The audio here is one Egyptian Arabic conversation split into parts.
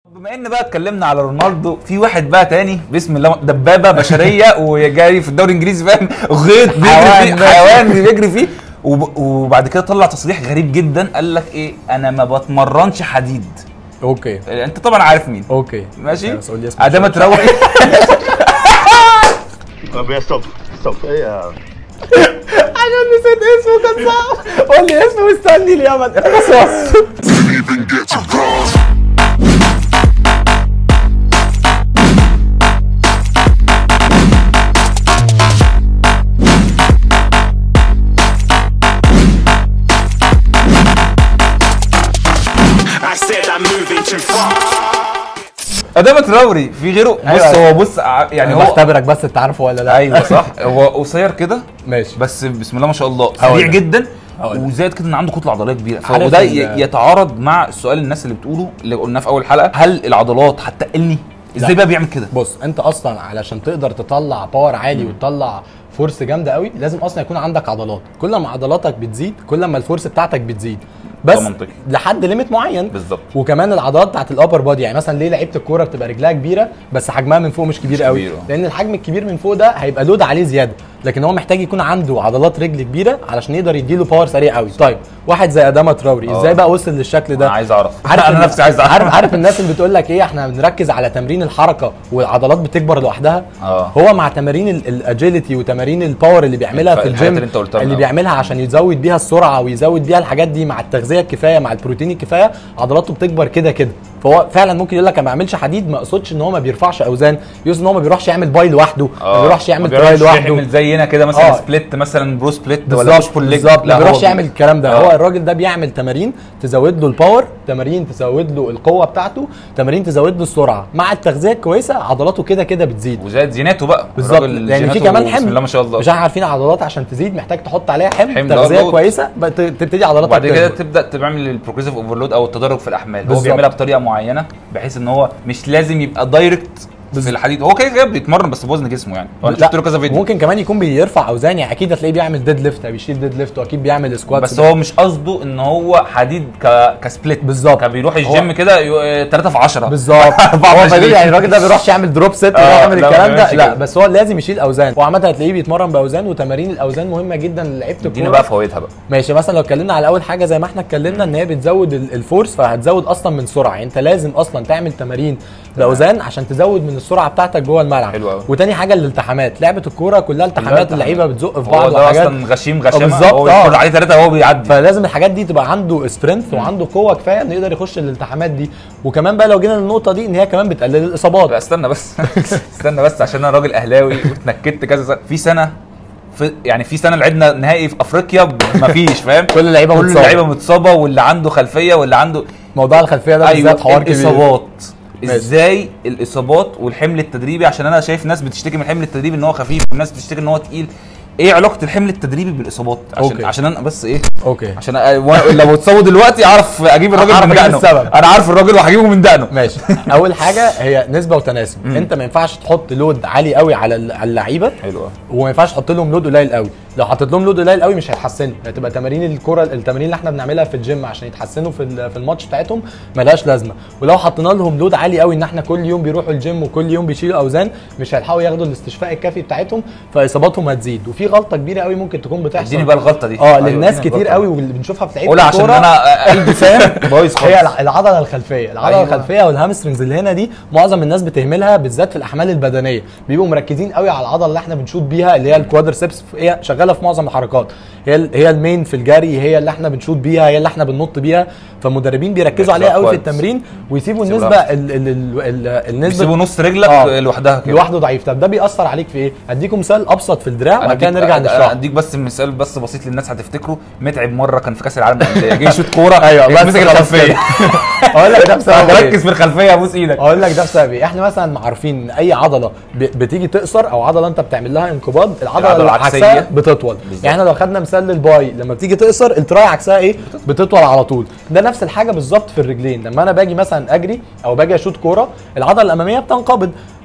بما ان بقى اتكلمنا على رونالدو في واحد بقى تاني بسم الله دبابه بشريه وجاي في الدوري الانجليزي فاهم غيط بيجري حيوان فيه بقى. حيوان بيجري فيه وب- وبعد كده طلع تصريح غريب جدا قال لك ايه انا ما بتمرنش حديد اوكي انت طبعا عارف مين اوكي ماشي بس قول لي اسمه ادام تراوري طب يا ستوب ستوب ايه يا عشان نسيت اسمه كان صعب قول لي اسمه مستني اليمن القصص even get to cross. I said I'm moving too far. ادام تراوري في غيره بص أيوة. هو بص ع- يعني انا هو بختبرك بس انت عارفه ولا لا ايوه صح هو قصير كده ماشي بس بسم الله ما شاء الله هقول سريع لك. جدا هقول لك. وزائد كده ان عنده كتله عضليه كبيره عارف وده ال- ي- يتعارض مع السؤال الناس اللي بتقوله اللي قلناه في اول حلقه هل العضلات هتقلني ازاي لا. بقى بيعمل كده بص انت اصلا علشان تقدر تطلع باور عالي وتطلع فورس جامده قوي لازم اصلا يكون عندك عضلات كل ما عضلاتك بتزيد كل ما الفورس بتاعتك بتزيد بس ده منطقي. لحد ليميت معين بالظبط. وكمان العضلات بتاعت الابر بادي يعني مثلا ليه لعيبه الكوره بتبقى رجلها كبيره بس حجمها من فوق مش كبير مش قوي كبير، اه. لان الحجم الكبير من فوق ده هيبقى لود عليه زياده لكن هو محتاج يكون عنده عضلات رجل كبيره علشان يقدر يديله باور سريع قوي طيب واحد زي اداما تراوري اه. ازاي بقى وصل للشكل ده انا عايز اعرف عارف انا ال- نفسي عايز اعرف عارف عارف الناس اللي بتقول لك ايه احنا بنركز على تمرين الحركه والعضلات بتكبر لوحدها اه. هو مع تمارين الاجيلتي وتمارين الباور اللي بيعملها الف- في الحاجات الجيم اللي انت قلتها اللي من بيعملها عشان يزود بيها السرعه ويزود بيها الحاجات دي مع التغذيه الكفايه مع البروتين الكفايه عضلاته بتكبر كده كده فهو فعلا ممكن يقول لك انا ما بعملش حديد ما اقصدش ان هو ما بيرفعش اوزان يقصد ان هو ما بيروحش يعمل باي لوحده ما بيروحش يعمل تراي بيروحش لوحده يعمل زينا كده مثلا اه. سبليت مثلا برو سبليت ولا بالظبط بوش بول ليج بالظبط ما لا، بيروحش هو يعمل الكلام ده اه. هو الراجل ده بيعمل تمارين تزود له الباور تمارين تزود له القوه بتاعته تمارين تزود له السرعه مع التغذيه الكويسه عضلاته كده كده بتزيد وزائد زيناته بقى بالظبط الراجل لان في جيناته كمان حمل بسم الله ما شاء الله مش احنا عارفين عضلات عشان تزيد محتاج تحط عليها حمل, حمل، تغذيه اه، كويسه بقى ت- تبتدي عضلاتك وبعد كده تكبر. تبدا تعمل البروجريسيف اوفرلود او التدرج في الاحمال هو بالظبط. بيعملها بطريقه معينه بحيث ان هو مش لازم يبقى دايركت في الحديد هو كده كده بيتمرن بس بوزن جسمه يعني انا لا، شفت له كذا فيديو ممكن كمان يكون بيرفع اوزان يعني اكيد هتلاقيه بيعمل ديد ليفت بيشيل ديد ليفت واكيد بيعمل سكوات بس هو مش قصده ان هو حديد ك... كسبليت بالظبط. كان بيروح هو- الجيم كده 3 في 10 بالظبط هو فاهم يعني الراجل ده بيروحش يعمل دروب ست اه، ولا يعمل لا، ما الكلام ده بيعملش لا كده. بس هو لازم يشيل اوزان هو عامه هتلاقيه بيتمرن باوزان وتمارين الاوزان مهمه جدا للعيبه ادينا الكوره بقى فوائدها بقى ماشي مثلا لو اتكلمنا على اول حاجه زي ما احنا اتكلمنا ان هي بتزود ال- الفورس فهتزود اصلا من سرعه يعني انت لازم اصلا تعمل تمارين باوزان عشان تزود من السرعه بتاعتك جوه الملعب حلو أوي. وتاني حاجه الالتحامات لعبه الكوره كلها التحامات التحامات. اللعيبه بتزق في هو بعض ده وحاجات اصلا غشيم غشامه بالظبط، هو اه. بيفرض عليه ثلاثه وهو بيعدي فلازم الحاجات دي تبقى عنده سبرنت وعنده قوه كفايه انه يقدر يخش الالتحامات دي وكمان بقى لو جينا للنقطه دي ان هي كمان بتقلل الاصابات لا استنى بس استنى بس عشان انا راجل اهلاوي واتنكدت كذا سنه في سنه في يعني في سنه لعبنا نهائي في افريقيا مفيش فاهم كل اللعيبه كل متصابة. اللعيبه متصابه واللي عنده خلفيه واللي عنده موضوع الخلفيه ده ايوه بالذات حوار كبير الاصابات ماشي. ازاي الاصابات والحمل التدريبي عشان انا شايف ناس بتشتكي من الحمل التدريبي ان هو خفيف وناس بتشتكي ان هو تقيل ايه علاقه الحمل التدريبي بالاصابات عشان أوكي. عشان انا بس ايه اوكي عشان أ- و- لو اتصابوا دلوقتي اعرف اجيب الراجل أعرف من أجيب دقنه السبب. انا عارف الراجل وهجيبه من دقنه ماشي اول حاجه هي نسبه وتناسب انت ما ينفعش تحط لود عالي قوي على ال- على اللعيبه حلو أوي. وما ينفعش تحط لهم لود قليل قوي لو حطيت لهم لود قليل قوي مش هيتحسنوا هتبقى تمارين الكره التمارين اللي احنا بنعملها في الجيم عشان يتحسنوا في ال- في الماتش بتاعتهم ملهاش لازمه ولو حطينا لهم لود عالي قوي ان احنا كل يوم بيروحوا الجيم وكل يوم بيشيلوا اوزان مش هيلحقوا ياخدوا الاستشفاء الكافي بتاعتهم فاصاباتهم هتزيد وفي غلطه كبيره قوي ممكن تكون بتحصل اديني بقى الغلطه دي اه أيوة، للناس اديني كتير الغلطة قوي دي. واللي بنشوفها في لعيبه قولها عشان الكورة. انا قلبي فاهم بايظ خالص هي الع- العضله الخلفيه العضله أيوة. أيوة. الخلفيه والهامسترنجز اللي هنا دي معظم الناس بتهملها بالذات في الاحمال البدنيه بيبقوا مركزين قوي على العضله اللي احنا بنشوط بيها اللي هي الكوادرسبس هي شغاله في معظم الحركات هي ال- هي المين في الجري هي اللي احنا بنشوط بيها هي اللي احنا بننط بيها فمدربين بيركزوا عليها قوي في كويس. التمرين ويسيبوا يسيبوا النسبه ال ال ال ال النسبه بيسيبوا نص رجلك آه. لوحدها كده لوحده ضعيف طب ده بيأثر عليك في ايه؟ هديكم مثال ابسط في الدراع انا وبعد كده أديك- نرجع أنا نشرح اديك بس مثال بس بسيط للناس هتفتكره متعب مره كان في كاس العالم للانديه جه يشوط كوره ايوه بس مسك خلاص الخلفيه كده. اقول لك ده بسبب إيه؟ ركز في الخلفيه ابوس ايدك اقول لك ده بسبب ايه احنا مثلا عارفين ان اي عضله ب- بتيجي تقصر او عضله انت بتعمل لها انقباض العضله العضلة اللي العكسية. عكسها بتطول يعني احنا لو خدنا مثال للباي لما بتيجي تقصر التراي عكسها ايه بتطول على طول ده نفس الحاجه بالظبط في الرجلين لما انا باجي مثلا اجري او باجي اشوط كوره العضله الاماميه بتنقبض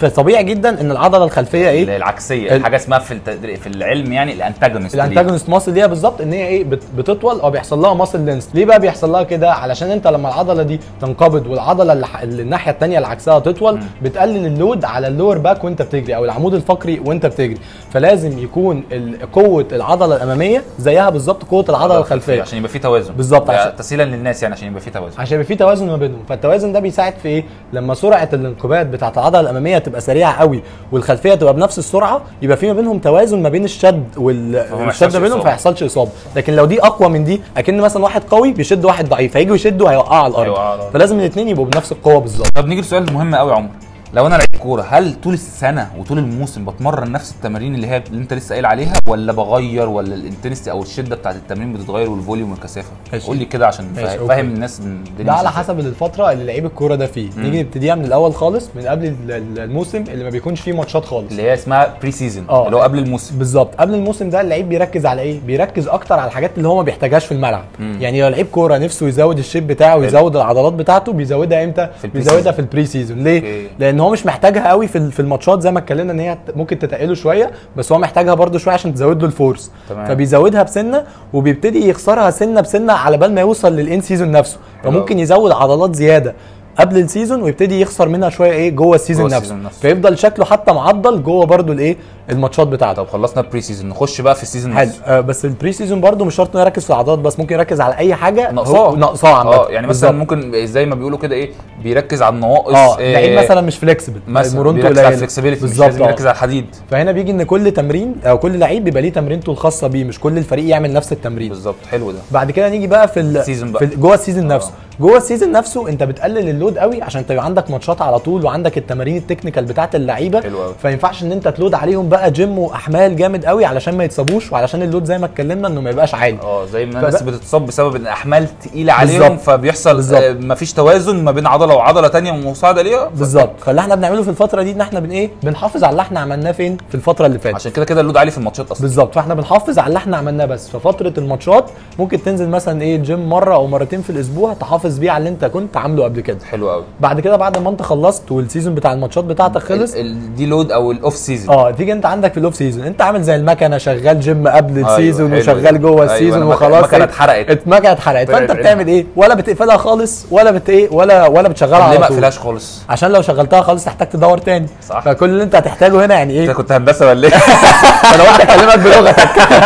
فطبيعي جدا ان العضله الخلفيه ايه اللي هي العكسيه ال- حاجه اسمها في التدري... في العلم يعني الانتاجونست الانتاجونست ماسل ليها بالظبط ان هي ايه بت- بتطول او بيحصل لها ماسل لينس ليه بقى بيحصل لها كده علشان انت لما العضله دي تنقبض والعضله اللي, ح- اللي الناحيه الثانيه اللي عكسها تطول بتقلل اللود على اللور باك وانت بتجري او العمود الفقري وانت بتجري فلازم يكون ال- قوه العضله الاماميه زيها بالظبط قوه العضله الخلفيه عشان يبقى في توازن بالظبط، ده عشان- تسهيلا للناس يعني عشان يبقى في توازن عشان يبقى في توازن ما بينهم فالتوازن ده بيساعد في ايه لما سرعه الانقباض بتاعه العضله الاماميه تبقى سريعه قوي والخلفيه تبقى بنفس السرعه يبقى في ما بينهم توازن ما بين الشد وال- فهو ما والشد يحصلش ما بينهم إصابة. فيحصلش اصابه لكن لو دي اقوى من دي اكن مثلا واحد قوي بيشد واحد ضعيف هيجي يشده هيوقعه على الارض هيوقعه على الأرض. فلازم الاثنين يبقوا بنفس القوه بالظبط طب نيجي لسؤال مهم قوي يا عمر لو انا لعيب كوره هل طول السنه وطول الموسم بتمرن نفس التمارين اللي هي اللي انت لسه قايل عليها ولا بغير ولا الانتنستي او الشده بتاعت التمرين بتتغير والفوليوم والكثافه ماشي. قول لي كده عشان ماشي، فا- أوكي. فاهم الناس إن الدنيا ده على ماشية حسب الفتره اللي لعيب الكوره ده فيه نيجي نبتديها من الاول خالص من قبل ال- ال- الموسم اللي ما بيكونش فيه ماتشات خالص اللي هي اسمها بري سيزون آه. اللي هو قبل الموسم بالظبط قبل الموسم ده اللعيب بيركز على ايه بيركز اكتر على الحاجات اللي هو ما بيحتاجهاش في الملعب يعني لو لعيب كوره نفسه يزود الشيب بتاعه ويزود العضلات بتاعته بيزودها امتى في البري بيزودها سيزون. في البري سيزون ليه أوكي. لان هو مش محتاجها قوي في ال- في الماتشات زي ما اتكلمنا ان هي ت- ممكن تتقله شويه بس هو محتاجها برده شويه عشان تزود له الفورس تمام. فبيزودها بسنه وبيبتدي يخسرها سنه بسنه على بال ما يوصل للان سيزون نفسه حلو فممكن يزود عضلات زياده قبل السيزون ويبتدي يخسر منها شويه ايه جوه السيزون جوه نفسه السيزون نفسه. فيفضل شكله حتى معضل جوه برده الايه الماتشات بتاعته طب خلصنا بري سيزون نخش بقى في السيزون حلو نفسه. آه بس البري سيزون برضه مش شرط انه يركز في العضلات بس ممكن يركز على اي حاجه ناقصاه هو- ناقصاه عامه اه يعني مثلا بالظبط. ممكن زي ما بيقولوا كده ايه بيركز على النواقص اه إيه، لعيب مثلا مش فليكسبل مثلا مرونته بيركز على قليلة. الفلكسبيليتي مش بالظبط لازم آه. يركز على الحديد فهنا بيجي ان كل تمرين او كل لعيب بيبقى ليه تمرينته الخاصه بيه مش كل الفريق يعمل نفس التمرين بالظبط حلو ده بعد كده نيجي بقى في ال- السيزون بقى. في ال- جوه السيزون نفسه جوه السيزون نفسه انت بتقلل اللود قوي عشان تبقى عندك ماتشات على طول وعندك التمارين التكنيكال بتاعت اللعيبه حلو أوي. فما ينفعش ان انت تلود عليهم بقى جيم واحمال جامد قوي علشان ما يتصابوش وعلشان اللود زي ما اتكلمنا انه ما يبقاش عالي اه زي ما فبقى- الناس بتتصاب بسبب ان احمال تقيله عليهم بالظبط. فبيحصل بالظبط. آه مفيش توازن ما بين عضله وعضله تانية مساعده ليها ف- بالظبط فاللي احنا بنعمله في الفتره دي ان احنا بن ايه بنحافظ على اللي احنا عملناه فين في الفتره اللي فاتت عشان كده كده اللود عالي في الماتشات اصلا بالظبط فاحنا بنحافظ على اللي احنا عملناه بس ففتره الماتشات ممكن تنزل مثلا ايه الجيم مره او مرتين في الاسبوع تحافظ بيه على اللي انت كنت عامله قبل كده حلو قوي بعد كده بعد ما انت خلصت والسيزون بتاع الماتشات بتاعتك خلص ال- ال- دي لود او الاوف سيزون اه تيجي انت عندك في الاوف سيزون انت عامل زي المكنه شغال جيم قبل أيوة، السيزون حلو وشغال ده. جوه أيوة، السيزون أنا مك- وخلاص المكنة ايه، اتحرقت. المكنه اتحرقت طلعت فانت عينها. بتعمل ايه ولا بتقفلها خالص ولا بت ايه ولا ولا بتشغلها ليه على ما طول اقفلهاش خالص عشان لو شغلتها خالص تحتاج تدور تاني صح. فكل اللي انت هتحتاجه هنا يعني انت ايه كنت هندسه ولا ايه انا قلت اكلمك بلغتك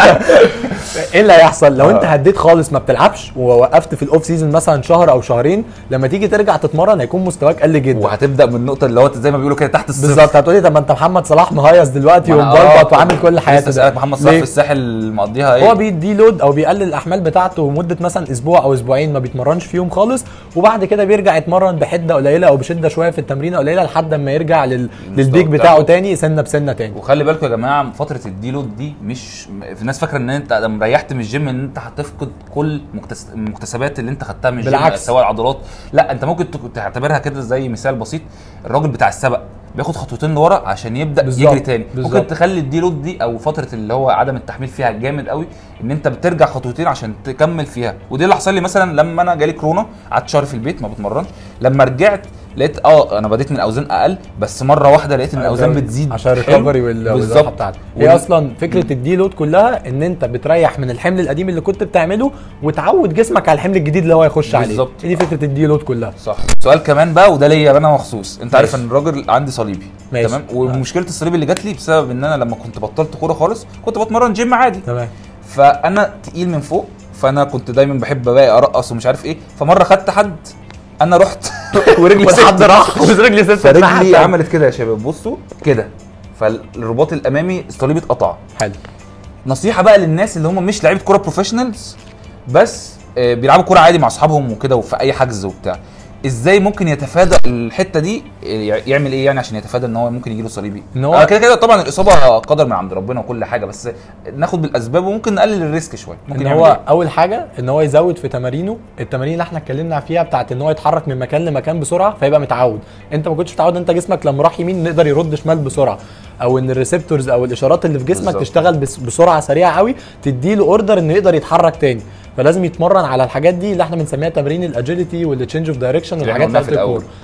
ايه اللي هيحصل لو انت هديت خالص ما بتلعبش ووقفت في الاوف سيزون مثلا شهر او شهرين لما تيجي ترجع تتمرن هيكون مستواك قل جدا وهتبدا من النقطه اللي هو زي ما بيقولوا كده تحت الصفر بالظبط هتقولي طب ما انت محمد صلاح مهيص دلوقتي ما أنا- ومبلبط آه، وعامل كل حياته لسه اسالك محمد صلاح ليه؟ في الساحل مقضيها ايه هو بيدي لود او بيقلل الاحمال بتاعته مده مثلا اسبوع او اسبوعين ما بيتمرنش فيهم خالص وبعد كده بيرجع يتمرن بحده قليله او بشده شويه في التمرين قليله لحد ما يرجع لل... للبيك بتاعه. بتاعه تاني سنه بسنه تاني وخلي بالكم يا جماعه فتره الديلود دي مش في ناس فاكره ان انت لما ريحت من الجيم ان انت هتفقد كل مكتس- المكتسبات اللي انت خدتها من الجيم بالعكس. سواء العضلات لا انت ممكن تك- تعتبرها كده زي مثال بسيط الراجل بتاع السبق بياخد خطوتين لورا عشان يبدا بالظبط. يجري تاني ممكن بالظبط. تخلي الديلود دي او فتره اللي هو عدم التحميل فيها جامد قوي ان انت بترجع خطوتين عشان تكمل فيها ودي اللي حصل لي مثلا لما انا جالي كورونا قعدت شهر في البيت ما بتمرنش لما رجعت لقيت اه انا بديت من اوزان اقل بس مره واحده لقيت ان الاوزان بتزيد عشان حلو. الريكفري وال- والراحه بالظبط بتاعتك وال- هي اصلا فكره الدي لود كلها ان انت بتريح من الحمل القديم اللي كنت بتعمله وتعود جسمك على الحمل الجديد اللي هو هيخش عليه بالظبط. هي دي فكره الدي لود كلها صح سؤال كمان بقى وده ليا انا مخصوص انت عارف ماشي. ان الراجل عندي صليبي ماشي. تمام ومشكله الصليب اللي جات لي بسبب ان انا لما كنت بطلت كوره خالص كنت بتمرن جيم عادي تمام فانا تقيل من فوق فانا كنت دايما بحب بقى ارقص ومش عارف ايه فمره خدت حد انا رحت ورجلي والحد ست. راح ورجلي ست الناحية فرجلي التانية. عملت كده يا شباب بصوا كده فالرباط الامامي الصليب اتقطع حلو نصيحه بقى للناس اللي هم مش لعيبه كوره بروفيشنالز بس آه، بيلعبوا كوره عادي مع اصحابهم وكده وفي اي حجز وبتاع ازاي ممكن يتفادى الحته دي آه، يعمل ايه يعني عشان يتفادى ان هو ممكن يجيله صليبي إن هو- آه، كده كده طبعا الاصابه قدر من عند ربنا وكل حاجه بس ناخد بالاسباب وممكن نقلل الريسك شويه ممكن ان يعمل هو إيه؟ اول حاجه ان هو يزود في تمارينه التمارين اللي احنا اتكلمنا فيها بتاعت ان هو يتحرك من مكان لمكان بسرعه فيبقى متعود انت ما كنتش متعود انت جسمك لما راح يمين نقدر يرد شمال بسرعه او ان الريسبتورز او الاشارات اللي في جسمك بالظبط. تشتغل بس بسرعه سريعه قوي تديله اوردر انه يقدر يتحرك تاني فلازم يتمرن على الحاجات دي اللي احنا بنسميها تمارين الاجيلتي والتشينج اوف دايركشن اللي والحاجات إحنا قلناها بتاعت في الأول. الكوره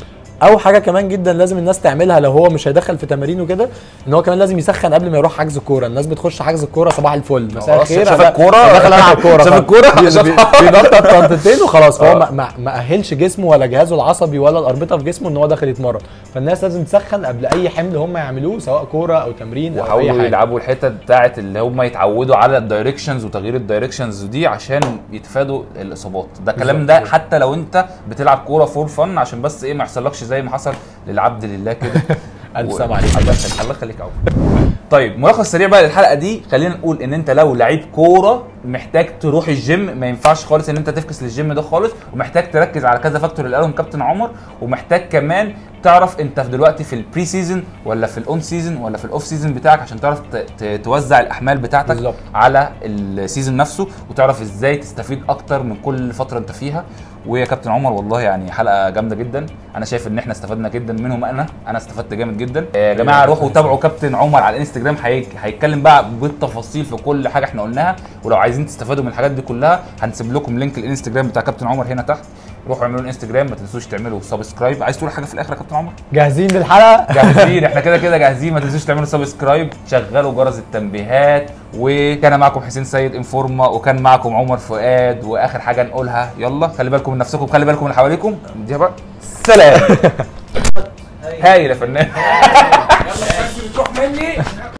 او حاجه كمان جدا لازم الناس تعملها لو هو مش هيدخل في تمارين وكده ان هو كمان لازم يسخن قبل ما يروح حجز الكوره الناس بتخش حجز الكوره صباح الفل مساء خلاص، الخير شاف أنا- الكورة، أنا داخل العب كوره شاف الكورة، بي- شاف- بي- بينطط طنطتين وخلاص فهو آه. ما- ما ما اهلش جسمه ولا جهازه العصبي ولا الاربطه في جسمه ان هو داخل يتمرن فالناس لازم تسخن قبل اي حمل هم يعملوه سواء كوره او تمرين او اي وحاولوا حاجه يلعبوا الحته بتاعت اللي هم يتعودوا على الدايركشنز وتغيير الدايركشنز دي عشان يتفادوا الاصابات ده الكلام ده بالظبط. حتى لو انت بتلعب كوره فور فن عشان بس ايه ما يحصلكش زي ما حصل للعبد لله كده ألف و- سلام عليك. الله يخليك الله يخليك يا عمر. طيب ملخص سريع بقى للحلقه دي خلينا نقول ان انت لو لعيب كوره محتاج تروح الجيم ما ينفعش خالص ان انت تفكس للجيم ده خالص ومحتاج تركز على كذا فاكتور اللي قالهم كابتن عمر ومحتاج كمان تعرف انت في دلوقتي في البري سيزون ولا في الاون سيزون ولا في الاوف سيزون بتاعك عشان تعرف ت- ت- توزع الاحمال بتاعتك بالظبط. على السيزون نفسه وتعرف ازاي تستفيد اكتر من كل فتره انت فيها ويا كابتن عمر والله يعني حلقه جامده جدا انا شايف ان احنا استفدنا جدا منهم انا انا استفدت جامد جدا يا جماعه روحوا تابعوا كابتن عمر على الانستجرام هي- هيتكلم بقى بالتفاصيل في كل حاجه احنا قلناها ولو عايزين تستفادوا من الحاجات دي كلها هنسيب لكم لينك الانستجرام بتاع كابتن عمر هنا تحت روحوا اعملوا الانستجرام ما تنسوش تعملوا سبسكرايب عايز تقول حاجه في الاخر يا كابتن عمر جاهزين للحلقه جاهزين احنا كده كده جاهزين ما تنسوش تعملوا سبسكرايب شغلوا جرس التنبيهات وكان معكم حسين سيد انفورما وكان معكم عمر فؤاد واخر حاجه نقولها يلا خلي بالكم من نفسكم خلي بالكم من اللي حواليكم دي بقى سلام هايل يا فنان يلا الشمس بتروح مني